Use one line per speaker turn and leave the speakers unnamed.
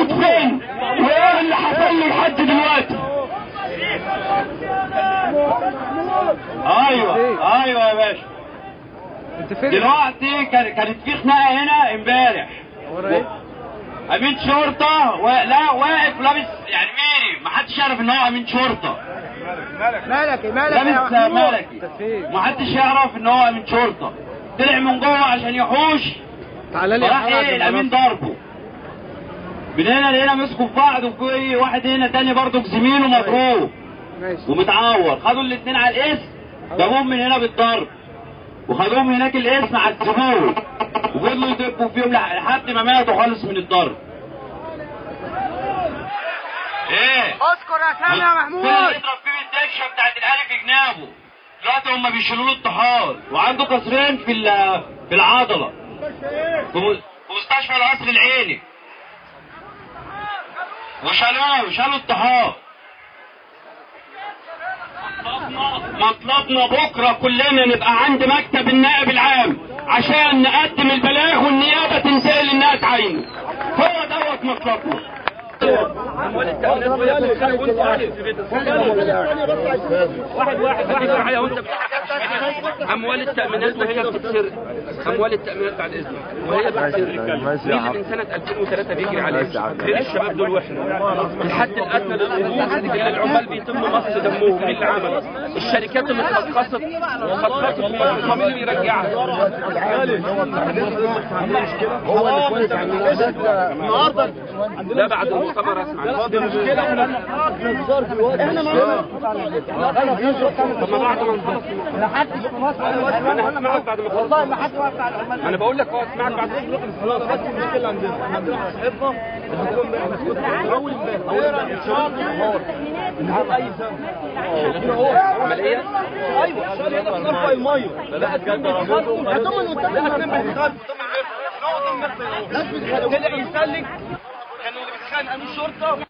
موجود فين وايه اللي حصل له لحد دلوقتي ايوه ايوه يا باشا
انت فين؟
دلوقتي كان- كانت في خناقه هنا امبارح
ورا ايه؟
امين شرطه و... لا واقف لابس يعني ميري ما حدش يعرف ان هو امين شرطه
مالك ايه مالك يا
لابس
محمود؟
ملكي
انت فين؟
ما حدش يعرف ان هو امين شرطه طلع من جوه عشان يحوش
تعالى لي يا
فراح
محمد
ايه الامين
المنصة.
ضربه من هنا لهنا مسكوا في بعض وفي واحد هنا تاني برضه زميله مضروب
ماشي
ومتعور خدوا الاثنين على الاسم جابوهم من هنا بالضرب وخدوهم هناك الاسم عذبوه وفضلوا يدبوا فيهم لح- لحد ما ماتوا خالص من الضرب ايه
اذكر اسامي يا
كل
محمود
اللي يضرب فيه بالدشه بتاعت الاهلي في جنابه دلوقتي هم بيشيلوا له الطحال وعنده كسرين في ال- في العضله في م- في مستشفى القصر العيني وشالوه وشالوا الطحال مطلبنا بكره كلنا نبقى عند مكتب النائب العام عشان نقدم البلاغ والنيابه تنزل انها تعينه هو دوت مطلبنا
اموال التامينات وهي بتتخانق وانت قاعد في بيتك واحد واحد خليك معايا وانت بتتخانق. اموال التامينات وهي بتتسرق اموال التامينات بعد اذنك وهي بتتسرق مين اللي من سنه 2003 بيجري عليه غير الشباب دول واحنا الحد الادنى للامور اللي العمال بيتم مص دمهم مين اللي عمل الشركات اللي اتخصصت خصصت فلوسها مين اللي بيرجعها لا بعد المؤتمر اسمع طب ما بعد ما نخلص انا هسمعك بعد ما والله ما حد انا بقول لك اه اسمعك بعد خلاص بس المشكله عندنا عندنا واحد صاحبنا اول امبارح اول امبارح الشباب النهار النهار اي سنه عمليه ايوه عشان هنا في نرفع الميه لا اتنين بيتخانقوا لا اتنين بيتخانقوا طلع يسلك كانوا اللي بيتخانق امين شرطه